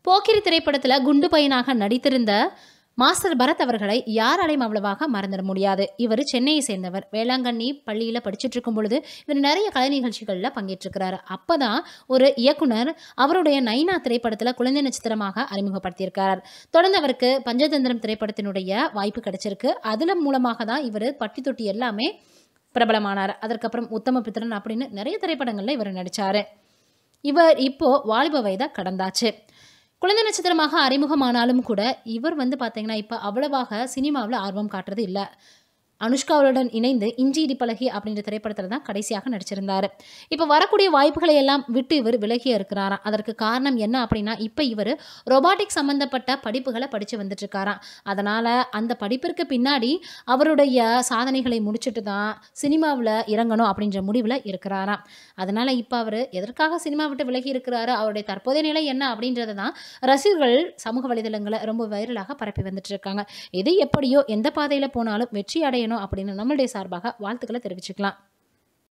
போக்கிரி திரைப்படத்தில் குண்டு பையனாக நடித்திருந்த மாஸ்டர் பரத் அவர்களை யாராலையும் அவ்வளவாக மறந்துட முடியாது இவர் சென்னையை சேர்ந்தவர் வேளாங்கண்ணி பள்ளியில் படிச்சுட்டு இருக்கும் பொழுது இவர் நிறைய கலை நிகழ்ச்சிகளில் பங்கேற்றிருக்கிறாரு அப்போ தான் ஒரு இயக்குனர் அவருடைய நைனா திரைப்படத்தில் குழந்தை நட்சத்திரமாக அறிமுகப்படுத்தியிருக்கிறார் தொடர்ந்து அவருக்கு பஞ்சதந்திரம் திரைப்படத்தினுடைய வாய்ப்பு கிடைச்சிருக்கு அதில் மூலமாக தான் இவர் பட்டி தொட்டி எல்லாமே பிரபலமானார் அதற்கப்புறம் உத்தம பித்திரன் அப்படின்னு நிறைய திரைப்படங்களில் இவர் நடித்தார் இவர் இப்போ வாலிப வயதை கடந்தாச்சு குழந்தை நட்சத்திரமாக அறிமுகமானாலும் கூட இவர் வந்து பார்த்தீங்கன்னா இப்போ அவ்வளவாக சினிமாவில் ஆர்வம் காட்டுறது இல்லை அனுஷ்காவுடன் இணைந்து இஞ்சி இடி பழகி அப்படின்ற திரைப்படத்தில் தான் கடைசியாக நடிச்சிருந்தார் இப்போ வரக்கூடிய வாய்ப்புகளை எல்லாம் விட்டு இவர் விலகி இருக்கிறாராம் அதற்கு காரணம் என்ன அப்படின்னா இப்போ இவர் ரொபாட்டிக் சம்மந்தப்பட்ட படிப்புகளை படித்து வந்துட்டு இருக்காராம் அதனால் அந்த படிப்பிற்கு பின்னாடி அவருடைய சாதனைகளை முடிச்சுட்டு தான் சினிமாவில் இறங்கணும் அப்படின்ற முடிவில் இருக்கிறாராம் அதனால் இப்போ அவர் எதற்காக சினிமா விட்டு விலகி இருக்கிறாரு அவருடைய தற்போதைய நிலை என்ன அப்படின்றத தான் ரசிகர்கள் சமூக வலைதளங்களை ரொம்ப வைரலாக பரப்பி வந்துட்டு இருக்காங்க எது எப்படியோ எந்த பாதையில் போனாலும் வெற்றி அடையணும் அப்படின்னு நம்மளுடைய சார்பாக வாழ்த்துக்களை தெரிவிச்சுக்கலாம்